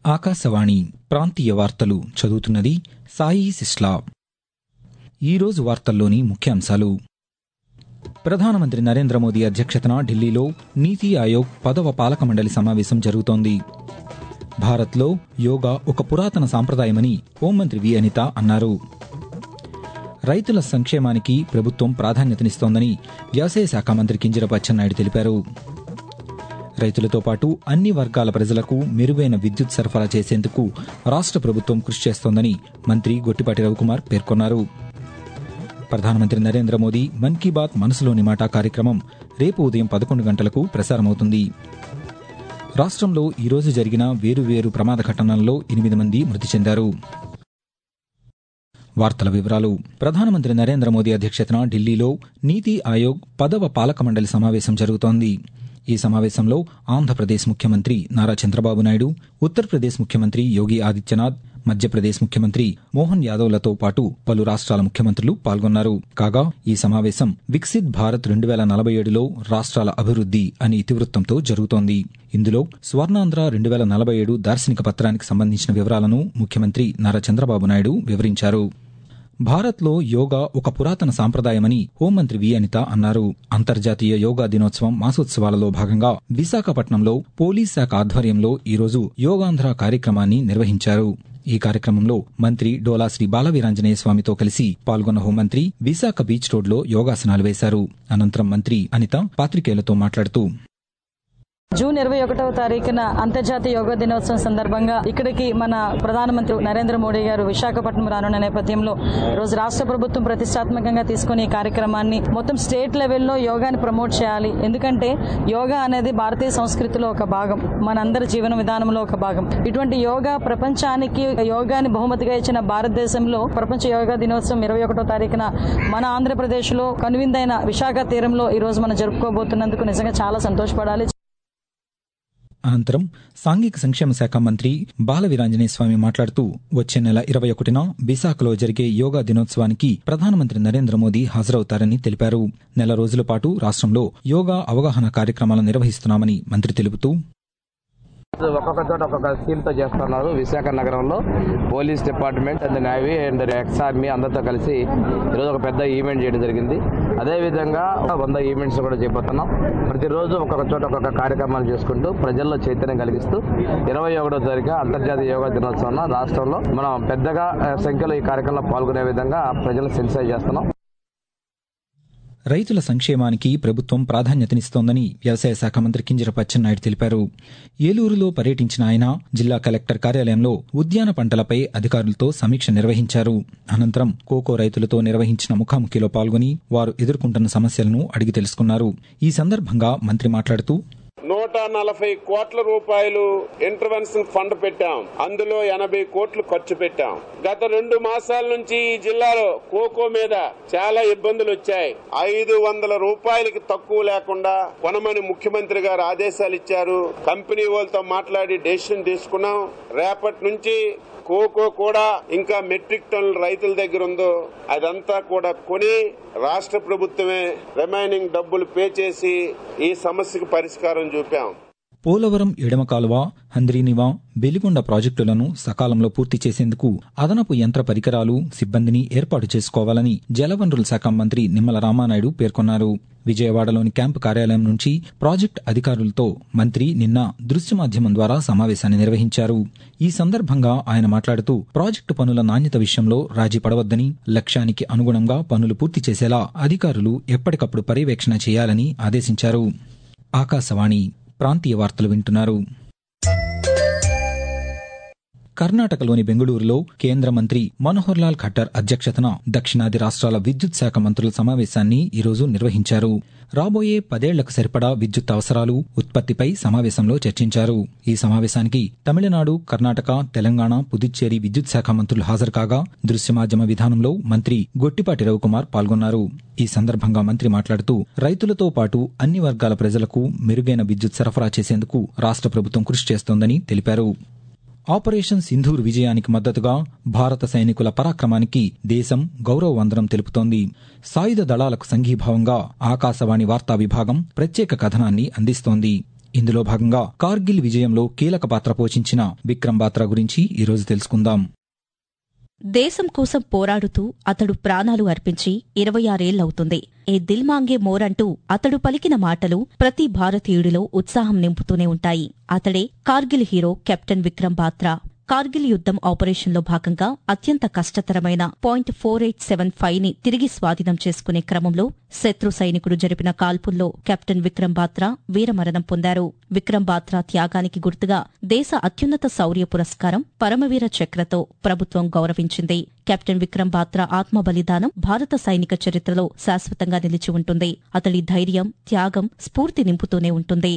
ఆకాశవాణి ప్రాంతీయ వార్తలు చదువుతున్నది సాయి సిస్లా ఈరోజు వార్తల్లోని ముఖ్యాంశాలు ప్రధానమంత్రి నరేంద్ర మోదీ అధ్యక్షతన ఢిల్లీలో నీతి ఆయోగ్ పదవ పాలక మండలి సమావేశం జరుగుతోంది భారత్లో యోగా ఒక పురాతన సాంప్రదాయమని హోంమంత్రి వి అనిత అన్నారు రైతుల సంక్షేమానికి ప్రభుత్వం ప్రాధాన్యతనిస్తోందని వ్యవసాయ శాఖ మంత్రి కింజరపు అచ్చెన్నాయుడు తెలిపారు రైతులతో పాటు అన్ని వర్గాల ప్రజలకు మెరుగైన విద్యుత్ సరఫరా చేసేందుకు రాష్ట్ర ప్రభుత్వం కృషి చేస్తోందని మంత్రి గొట్టిపాటి రవికుమార్ పేర్కొన్నారు ప్రధానమంత్రి నరేంద్ర మోదీ మన్ కీ బాత్ మనసులోని మాట కార్యక్రమం రేపు ఉదయం పదకొండు గంటలకు ప్రసారమవుతుంది రాష్ట్రంలో ఈరోజు జరిగిన వేరువేరు ప్రమాద ఘటనల్లో ఎనిమిది మంది మృతి చెందారు వార్తల వివరాలు ప్రధానమంత్రి నరేంద్ర మోదీ అధ్యక్షతన ఢిల్లీలో నీతి ఆయోగ్ పదవ పాలక మండలి సమావేశం జరుగుతోంది ఈ సమావేశంలో ఆంధ్రప్రదేశ్ ముఖ్యమంత్రి నారా చంద్రబాబు నాయుడు ఉత్తరప్రదేశ్ ముఖ్యమంత్రి యోగి ఆదిత్యనాథ్ మధ్యప్రదేశ్ ముఖ్యమంత్రి మోహన్ యాదవ్లతో పాటు పలు రాష్ట్రాల ముఖ్యమంత్రులు పాల్గొన్నారు కాగా ఈ సమావేశం వికసిత్ భారత్ రెండు వేల నలభై ఏడులో రాష్ట్రాల అభివృద్ది అనే ఇతివృత్తంతో జరుగుతోంది ఇందులో స్వర్ణాంధ్ర రెండు వేల నలభై ఏడు దార్శనిక పత్రానికి సంబంధించిన వివరాలను ముఖ్యమంత్రి నారా చంద్రబాబు నాయుడు వివరించారు భారత్లో యోగా ఒక పురాతన సాంప్రదాయమని హోంమంత్రి వి అనిత అన్నారు అంతర్జాతీయ యోగా దినోత్సవం మాసోత్సవాలలో భాగంగా విశాఖపట్నంలో పోలీస్ శాఖ ఆధ్వర్యంలో ఈరోజు యోగాంధ్ర కార్యక్రమాన్ని నిర్వహించారు ఈ కార్యక్రమంలో మంత్రి డోలా శ్రీ బాలవీరాంజనేయ స్వామితో కలిసి పాల్గొన్న హోంమంత్రి విశాఖ బీచ్ రోడ్లో యోగాసనాలు వేశారు అనంతరం మంత్రి అనిత పాత్రికేయులతో మాట్లాడుతూ జూన్ ఇరవై ఒకటవ తారీఖున అంతర్జాతీయ యోగా దినోత్సవం సందర్భంగా ఇక్కడికి మన ప్రధానమంత్రి నరేంద్ర మోడీ గారు విశాఖపట్నం రానున్న నేపథ్యంలో రోజు రాష్ట్ర ప్రభుత్వం ప్రతిష్టాత్మకంగా తీసుకుని ఈ కార్యక్రమాన్ని మొత్తం స్టేట్ లెవెల్లో యోగాని ప్రమోట్ చేయాలి ఎందుకంటే యోగా అనేది భారతీయ సంస్కృతిలో ఒక భాగం మనందరి జీవన విధానంలో ఒక భాగం ఇటువంటి యోగా ప్రపంచానికి యోగాని బహుమతిగా ఇచ్చిన భారతదేశంలో ప్రపంచ యోగా దినోత్సవం ఇరవై ఒకటో తారీఖున మన ఆంధ్రప్రదేశ్ లో కనువిందైన విశాఖ తీరంలో ఈ రోజు మనం జరుపుకోబోతున్నందుకు నిజంగా చాలా సంతోషపడాలి అనంతరం సాంఘిక సంక్షేమ శాఖ మంత్రి బాలవీరాంజనేయ స్వామి మాట్లాడుతూ వచ్చే నెల ఇరవై ఒకటిన విశాఖలో జరిగే యోగా దినోత్సవానికి ప్రధానమంత్రి నరేంద్ర మోదీ హాజరవుతారని తెలిపారు నెల రోజుల పాటు రాష్ట్రంలో యోగా అవగాహన కార్యక్రమాలు నిర్వహిస్తున్నామని మంత్రి తెలుపుతూ ఒక్కొక్క చోట ఒక్కొక్క స్కీమ్ తో చేస్తున్నారు విశాఖ నగరంలో police department and navy and ex army అందరితో కలిసి ఈరోజు ఒక పెద్ద ఈవెంట్ చేయడం జరిగింది అదే విధంగా వంద ఈవెంట్స్ కూడా చేయబోతున్నాం ప్రతిరోజు ఒక్కొక్క చోట ఒక్కొక్క కార్యక్రమాలు చేసుకుంటూ ప్రజల్లో చైతన్యం కలిగిస్తూ ఇరవై ఒకటో తారీఖు అంతర్జాతీయ యోగా దినోత్సవం రాష్ట్రంలో మనం పెద్దగా సంఖ్యలో ఈ కార్యక్రమంలో పాల్గొనే విధంగా ప్రజలు సెన్సైజ్ చేస్తున్నాం రైతుల సంక్షేమానికి ప్రభుత్వం ప్రాధాన్యతనిస్తోందని వ్యవసాయ శాఖ మంత్రి కింజరపు అచ్చెన్నాయుడు తెలిపారు ఏలూరులో పర్యటించిన ఆయన జిల్లా కలెక్టర్ కార్యాలయంలో ఉద్యాన పంటలపై అధికారులతో సమీక్ష నిర్వహించారు అనంతరం కోకో రైతులతో నిర్వహించిన ముఖాముఖిలో పాల్గొని వారు ఎదుర్కొంటున్న సమస్యలను అడిగి తెలుసుకున్నారు ఈ సందర్భంగా మంత్రి మాట్లాడుతూ నూట నలభై కోట్ల రూపాయలు ఇంటర్వెన్షన్ ఫండ్ పెట్టాం అందులో ఎనభై కోట్లు ఖర్చు పెట్టాం గత రెండు మాసాల నుంచి ఈ జిల్లాలో కోకో మీద చాలా ఇబ్బందులు వచ్చాయి ఐదు వందల రూపాయలకి తక్కువ లేకుండా కొనమని ముఖ్యమంత్రి గారు ఆదేశాలు ఇచ్చారు కంపెనీ వాళ్ళతో మాట్లాడి డెసిషన్ తీసుకున్నాం రేపటి నుంచి కోకో కూడా ఇంకా మెట్రిక్ టన్నుల రైతుల దగ్గర ఉందో అదంతా కూడా కొని రాష్ట్ర ప్రభుత్వమే రిమైనింగ్ డబ్బులు పే చేసి ఈ సమస్యకు పరిష్కారం చూపాం పోలవరం ఎడమ కాలువ హంద్రీనివా బెలిగొండ ప్రాజెక్టులను సకాలంలో పూర్తి చేసేందుకు అదనపు యంత్ర పరికరాలు సిబ్బందిని ఏర్పాటు చేసుకోవాలని జలవనరుల శాఖ మంత్రి నిమ్మల రామానాయుడు పేర్కొన్నారు విజయవాడలోని క్యాంపు కార్యాలయం నుంచి ప్రాజెక్టు అధికారులతో మంత్రి నిన్న దృశ్య మాధ్యమం ద్వారా సమావేశాన్ని నిర్వహించారు ఈ సందర్భంగా ఆయన మాట్లాడుతూ ప్రాజెక్టు పనుల నాణ్యత విషయంలో రాజీ పడవద్దని లక్ష్యానికి అనుగుణంగా పనులు పూర్తి చేసేలా అధికారులు ఎప్పటికప్పుడు పర్యవేక్షణ చేయాలని ఆదేశించారు ఆకాశవాణి ప్రాంతీయ వార్తలు వింటున్నారు కర్ణాటకలోని బెంగళూరులో కేంద్ర మంత్రి మనోహర్ లాల్ ఖట్టర్ అధ్యక్షతన దక్షిణాది రాష్ట్రాల విద్యుత్ శాఖ మంత్రుల సమావేశాన్ని ఈరోజు నిర్వహించారు రాబోయే పదేళ్లకు సరిపడా విద్యుత్ అవసరాలు ఉత్పత్తిపై సమావేశంలో చర్చించారు ఈ సమావేశానికి తమిళనాడు కర్ణాటక తెలంగాణ పుదుచ్చేరి విద్యుత్ శాఖ మంత్రులు హాజరు కాగా దృశ్య మాధ్యమ విధానంలో మంత్రి గొట్టిపాటి రవికుమార్ పాల్గొన్నారు ఈ సందర్భంగా మంత్రి మాట్లాడుతూ రైతులతో పాటు అన్ని వర్గాల ప్రజలకు మెరుగైన విద్యుత్ సరఫరా చేసేందుకు రాష్ట్ర ప్రభుత్వం కృషి చేస్తోందని తెలిపారు ఆపరేషన్ సింధూర్ విజయానికి మద్దతుగా భారత సైనికుల పరాక్రమానికి దేశం గౌరవ వందనం తెలుపుతోంది సాయుధ దళాలకు సంఘీభావంగా ఆకాశవాణి వార్తా విభాగం ప్రత్యేక కథనాన్ని అందిస్తోంది ఇందులో భాగంగా కార్గిల్ విజయంలో కీలక పాత్ర పోషించిన విక్రమ్ బాత్రా గురించి ఈరోజు తెలుసుకుందాం దేశం కోసం పోరాడుతూ అతడు ప్రాణాలు అర్పించి ఇరవై ఆరేళ్లవుతుంది ఏ దిల్మాంగే మోరంటూ అతడు పలికిన మాటలు ప్రతి భారతీయుడిలో ఉత్సాహం నింపుతూనే ఉంటాయి అతడే కార్గిల్ హీరో కెప్టెన్ విక్రమ్ బాత్రా కార్గిల్ యుద్దం ఆపరేషన్లో భాగంగా అత్యంత కష్టతరమైన point four eight seven five ని తిరిగి స్వాధీనం చేసుకునే క్రమంలో శత్రు సైనికుడు జరిపిన కాల్పుల్లో కెప్టెన్ విక్రమ్ బాత్రా వీరమరణం పొందారు విక్రమ్ బాత్రా త్యాగానికి గుర్తుగా దేశ అత్యున్నత శౌర్య పురస్కారం పరమవీర చక్రతో ప్రభుత్వం గౌరవించింది కెప్టెన్ విక్రమ్ బాత్రా ఆత్మ బలిదానం భారత సైనిక చరిత్రలో శాశ్వతంగా నిలిచి ఉంటుంది అతడి ధైర్యం త్యాగం స్ఫూర్తి నింపుతూనే ఉంటుంది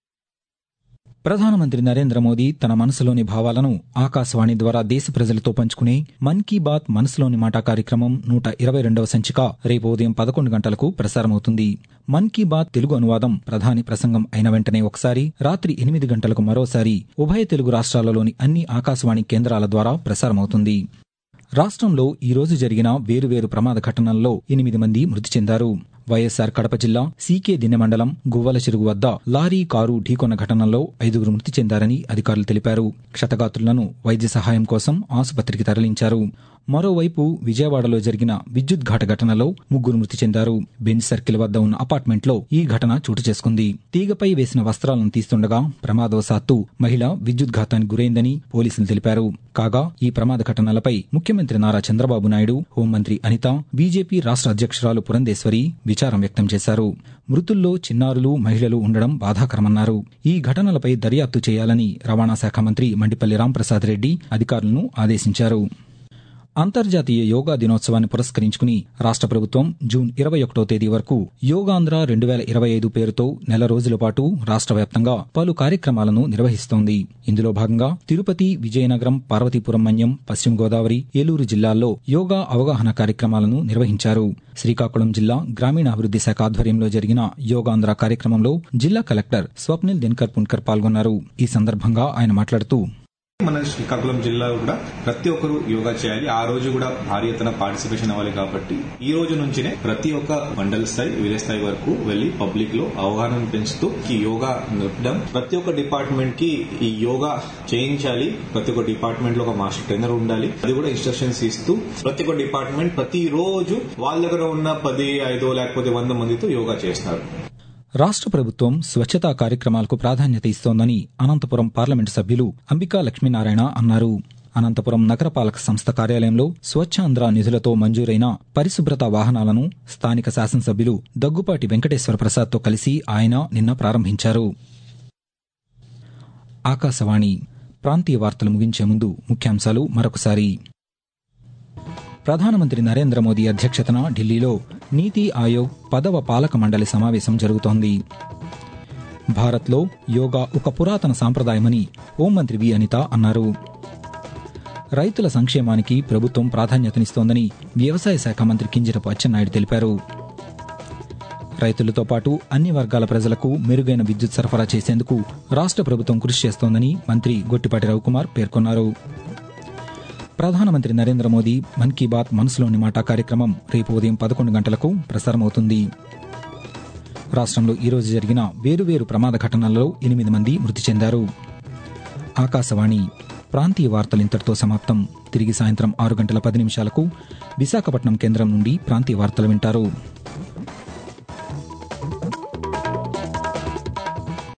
ప్రధానమంత్రి నరేంద్ర మోదీ తన మనసులోని భావాలను ఆకాశవాణి ద్వారా దేశ ప్రజలతో పంచుకునే మన్ కీ బాత్ మనసులోని మాట కార్యక్రమం నూట ఇరవై రెండవ సంచిక రేపు ఉదయం పదకొండు గంటలకు ప్రసారమవుతుంది మన్ కీ బాత్ తెలుగు అనువాదం ప్రధాని ప్రసంగం అయిన వెంటనే ఒకసారి రాత్రి ఎనిమిది గంటలకు మరోసారి ఉభయ తెలుగు రాష్ట్రాలలోని అన్ని ఆకాశవాణి కేంద్రాల ద్వారా ప్రసారమవుతుంది రాష్ట్రంలో ఈ రోజు జరిగిన వేరువేరు ప్రమాద ఘటనల్లో ఎనిమిది మంది మృతి చెందారు వైఎస్సార్ కడప జిల్లా సీకే దిన్నె మండలం గువ్వల చెరుగు వద్ద లారీ కారు ఢీకొన్న ఘటనలో ఐదుగురు మృతి చెందారని అధికారులు తెలిపారు క్షతగాత్రులను వైద్య సహాయం కోసం ఆసుపత్రికి తరలించారు మరోవైపు విజయవాడలో జరిగిన విద్యుత్ ఘాట ఘటనలో ముగ్గురు మృతి చెందారు బెంచ్ సర్కిల్ వద్ద ఉన్న అపార్ట్మెంట్లో ఈ ఘటన చోటు చేసుకుంది తీగపై వేసిన వస్త్రాలను తీస్తుండగా ప్రమాదవశాత్తు మహిళ విద్యుత్ ఘాతానికి గురైందని పోలీసులు తెలిపారు కాగా ఈ ప్రమాద ఘటనలపై ముఖ్యమంత్రి నారా చంద్రబాబు నాయుడు హోంమంత్రి అనిత బీజేపీ రాష్ట్ర అధ్యక్షురాలు పురంధేశ్వరి విచారం వ్యక్తం చేశారు మృతుల్లో చిన్నారులు మహిళలు ఉండడం బాధాకరమన్నారు ఈ ఘటనలపై దర్యాప్తు చేయాలని రవాణా శాఖ మంత్రి మండిపల్లి రాంప్రసాద్ రెడ్డి అధికారులను ఆదేశించారు అంతర్జాతీయ యోగా దినోత్సవాన్ని పురస్కరించుకుని రాష్ట్ర ప్రభుత్వం జూన్ ఇరవై ఒకటో తేదీ వరకు యోగాంధ్ర రెండు వేల ఇరవై ఐదు పేరుతో నెల రోజుల పాటు రాష్ట్ర వ్యాప్తంగా పలు కార్యక్రమాలను నిర్వహిస్తోంది ఇందులో భాగంగా తిరుపతి విజయనగరం పార్వతీపురం మన్యం పశ్చిమ గోదావరి ఏలూరు జిల్లాల్లో యోగా అవగాహన కార్యక్రమాలను నిర్వహించారు శ్రీకాకుళం జిల్లా గ్రామీణాభివృద్ది శాఖ ఆధ్వర్యంలో జరిగిన యోగాంధ్ర కార్యక్రమంలో జిల్లా కలెక్టర్ స్వప్నిల్ దినకర్ పున్కర్ పాల్గొన్నారు ఈ సందర్భంగా ఆయన మాట్లాడుతూ మన శ్రీకాకుళం జిల్లా కూడా ప్రతి ఒక్కరు యోగా చేయాలి ఆ రోజు కూడా భారీ ఎత్తున పార్టిసిపేషన్ అవ్వాలి కాబట్టి ఈ రోజు నుంచినే ప్రతి ఒక్క మండల స్థాయి విలేజ్ స్థాయి వరకు వెళ్లి పబ్లిక్ లో అవగాహన పెంచుతూ ఈ యోగా నడపడం ప్రతి ఒక్క డిపార్ట్మెంట్ కి ఈ యోగా చేయించాలి ప్రతి ఒక్క డిపార్ట్మెంట్ లో ఒక మాస్టర్ ట్రైనర్ ఉండాలి అది కూడా ఇన్స్ట్రక్షన్స్ ఇస్తూ ప్రతి ఒక్క డిపార్ట్మెంట్ ప్రతి రోజు వాళ్ళ దగ్గర ఉన్న పది ఐదో లేకపోతే వంద మందితో యోగా చేస్తున్నారు రాష్ట్ర ప్రభుత్వం స్వచ్ఛతా కార్యక్రమాలకు ప్రాధాన్యత ఇస్తోందని అనంతపురం పార్లమెంటు సభ్యులు అంబికా లక్ష్మీనారాయణ అన్నారు అనంతపురం నగరపాలక సంస్థ కార్యాలయంలో స్వచ్ఛాంధ్ర నిధులతో మంజూరైన పరిశుభ్రత వాహనాలను స్థానిక శాసనసభ్యులు దగ్గుపాటి వెంకటేశ్వర ప్రసాద్తో కలిసి ఆయన నిన్న ప్రారంభించారు ఆకాశవాణి ప్రాంతీయ వార్తలు ముగించే ముందు ముఖ్యాంశాలు మరొకసారి ప్రధానమంత్రి నరేంద్ర మోదీ అధ్యక్షతన ఢిల్లీలో నీతి ఆయోగ్ పదవ పాలక మండలి సమావేశం జరుగుతోంది భారత్లో యోగా ఒక పురాతన సాంప్రదాయమని హోంమంత్రి వి అనిత అన్నారు రైతుల సంక్షేమానికి ప్రభుత్వం ప్రాధాన్యతనిస్తోందని వ్యవసాయ శాఖ మంత్రి కింజరపు అచ్చెన్నాయుడు తెలిపారు రైతులతో పాటు అన్ని వర్గాల ప్రజలకు మెరుగైన విద్యుత్ సరఫరా చేసేందుకు రాష్ట్ర ప్రభుత్వం కృషి చేస్తోందని మంత్రి గొట్టిపాటి రవికుమార్ పేర్కొన్నారు ప్రధానమంత్రి నరేంద్ర మోదీ మన్ కీ బాత్ మనసులోని మాట కార్యక్రమం రేపు ఉదయం పదకొండు గంటలకు ప్రసారమవుతుంది రాష్ట్రంలో ఈరోజు జరిగిన వేరువేరు ప్రమాద ఘటనల్లో ఎనిమిది మంది మృతి చెందారు ఆకాశవాణి ప్రాంతీయ వార్తలు ఇంతటితో సమాప్తం తిరిగి సాయంత్రం ఆరు గంటల పది నిమిషాలకు విశాఖపట్నం కేంద్రం నుండి ప్రాంతీయ వార్తలు వింటారు